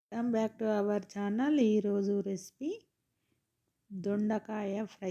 welcome back to our channel ఈరోజు recipe దొండకాయ fry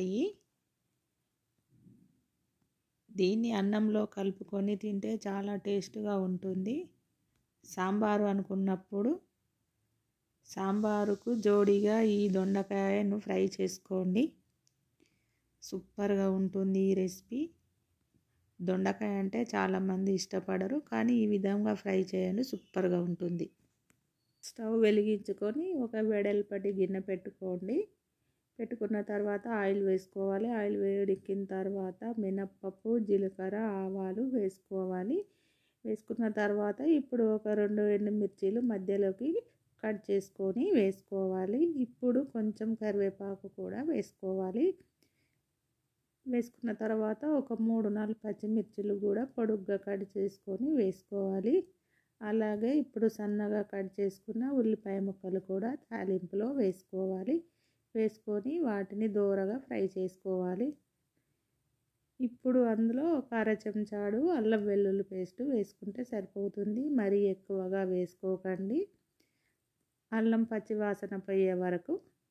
దీన్ని అన్నంలో కలుపుకొని తింటే చాలా టేస్ట్గా ఉంటుంది సాంబారు అనుకున్నప్పుడు సాంబారుకు జోడిగా ఈ దొండకాయను ఫ్రై చేసుకోండి సూపర్గా ఉంటుంది ఈ రెసిపీ దొండకాయ అంటే చాలామంది ఇష్టపడరు కానీ ఈ విధంగా ఫ్రై చేయండి సూపర్గా ఉంటుంది స్టవ్ వెలిగించుకొని ఒక వెడల్పటి గిన్నె పెట్టుకోండి పెట్టుకున్న తర్వాత ఆయిల్ వేసుకోవాలి ఆయిల్ వేడెక్కిన తర్వాత మినప్పప్పు జీలకర్ర ఆవాలు వేసుకోవాలి వేసుకున్న తర్వాత ఇప్పుడు ఒక రెండు ఎండుమిర్చీలు మధ్యలోకి కట్ చేసుకొని వేసుకోవాలి ఇప్పుడు కొంచెం కరివేపాకు కూడా వేసుకోవాలి వేసుకున్న తర్వాత ఒక మూడు నాలుగు పచ్చిమిర్చిలు కూడా పొడుగ్గా కట్ చేసుకొని వేసుకోవాలి అలాగే ఇప్పుడు సన్నగా కట్ చేసుకున్న ఉల్లిపాయ ముక్కలు కూడా తాలింపులో వేసుకోవాలి వేసుకొని వాటిని దూరగా ఫ్రై చేసుకోవాలి ఇప్పుడు అందులో ఒక అర చెంచాడు అల్లం వెల్లుల్లి పేస్ట్ వేసుకుంటే సరిపోతుంది మరీ ఎక్కువగా వేసుకోకండి అల్లం పచ్చి వాసన పోయే వరకు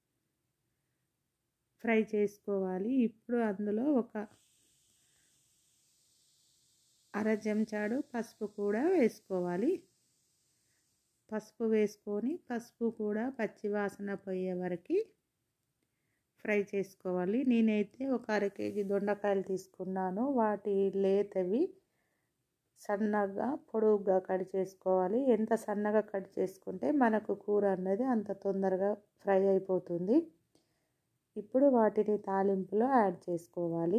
ఫ్రై చేసుకోవాలి ఇప్పుడు అందులో ఒక అర చెంచాడు పసుపు కూడా వేసుకోవాలి పసుపు వేసుకొని పసుపు కూడా పచ్చి వాసన పోయే వరకు ఫ్రై చేసుకోవాలి నేనైతే ఒక అర కేజీ దొండకాయలు తీసుకున్నాను వాటి లేతవి సన్నగా పొడుగ్గా కట్ చేసుకోవాలి ఎంత సన్నగా కట్ చేసుకుంటే మనకు కూర అన్నది అంత తొందరగా ఫ్రై అయిపోతుంది ఇప్పుడు వాటిని తాలింపులో యాడ్ చేసుకోవాలి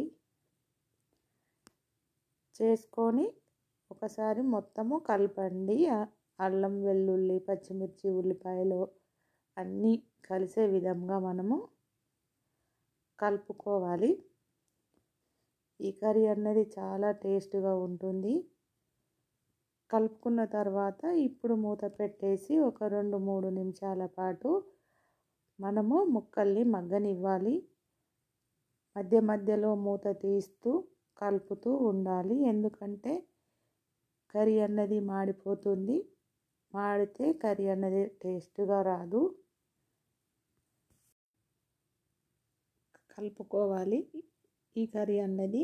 చేసుకొని ఒకసారి మొత్తము కలపండి అల్లం వెల్లుల్లి పచ్చిమిర్చి ఉల్లిపాయలు అన్నీ కలిసే విధంగా మనము కలుపుకోవాలి ఈ కర్రీ అన్నది చాలా టేస్ట్గా ఉంటుంది కలుపుకున్న తర్వాత ఇప్పుడు మూత పెట్టేసి ఒక రెండు మూడు నిమిషాల పాటు మనము ముక్కల్ని మగ్గనివ్వాలి మధ్య మధ్యలో మూత తీస్తూ కలుపుతూ ఉండాలి ఎందుకంటే కర్రీ అన్నది మాడిపోతుంది మాడితే కర్రీ అన్నది టేస్ట్గా రాదు కలుపుకోవాలి ఈ కర్రీ అన్నది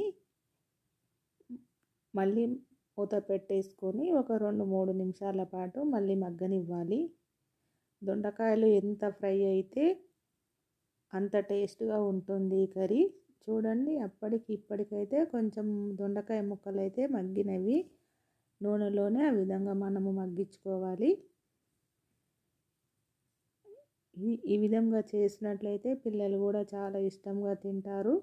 మళ్ళీ మూత పెట్టేసుకొని ఒక రెండు మూడు నిమిషాల పాటు మళ్ళీ మగ్గనివ్వాలి దొండకాయలు ఎంత ఫ్రై అయితే అంత టేస్ట్గా ఉంటుంది ఈ కర్రీ చూడండి అప్పటికి ఇప్పటికైతే కొంచెం దొండకాయ ముక్కలు అయితే మగ్గినవి నూనెలోనే ఆ విధంగా మనము మగ్గించుకోవాలి ఈ విధంగా చేసినట్లయితే పిల్లలు కూడా చాలా ఇష్టంగా తింటారు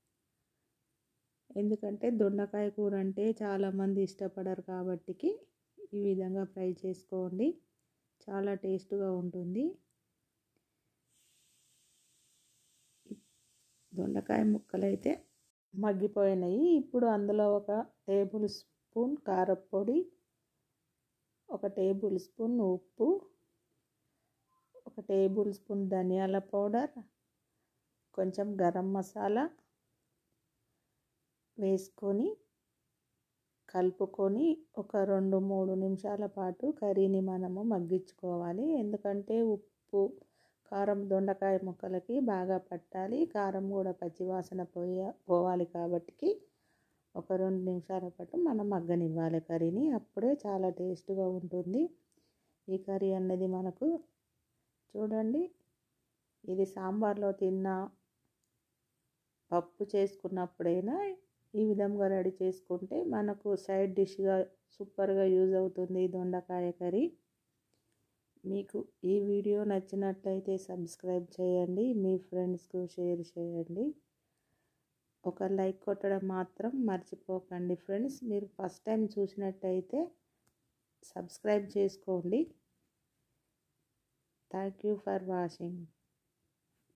ఎందుకంటే దొండకాయ కూర అంటే చాలామంది ఇష్టపడరు కాబట్టికి ఈ విధంగా ఫ్రై చేసుకోండి చాలా టేస్ట్గా ఉంటుంది దొండకాయ ముక్కలు అయితే మగ్గిపోయినాయి ఇప్పుడు అందులో ఒక టేబుల్ స్పూన్ కారపొడి ఒక టేబుల్ స్పూన్ ఉప్పు ఒక టేబుల్ స్పూన్ ధనియాల పౌడర్ కొంచెం గరం మసాలా వేసుకొని కలుపుకొని ఒక రెండు మూడు నిమిషాల పాటు కర్రీని మనము మగ్గించుకోవాలి ఎందుకంటే ఉప్పు కారం దొండకాయ ముక్కలకి బాగా పట్టాలి కారం కూడా పచ్చివాసన పోయ పోవాలి కాబట్టి ఒక రెండు నిమిషాల పాటు మనం మగ్గనివ్వాలి కర్రీని అప్పుడే చాలా టేస్ట్గా ఉంటుంది ఈ కర్రీ అన్నది మనకు చూడండి ఇది సాంబార్లో తిన్న పప్పు చేసుకున్నప్పుడైనా ఈ విధంగా రెడీ చేసుకుంటే మనకు సైడ్ డిష్గా సూపర్గా యూజ్ అవుతుంది దొండకాయ కర్రీ మీకు ఈ వీడియో నచ్చినట్లయితే సబ్స్క్రైబ్ చేయండి మీ ఫ్రెండ్స్కు షేర్ చేయండి ఒక లైక్ కొట్టడం మాత్రం మర్చిపోకండి ఫ్రెండ్స్ మీరు ఫస్ట్ టైం చూసినట్టయితే సబ్స్క్రైబ్ చేసుకోండి థ్యాంక్ యూ ఫర్ వాచింగ్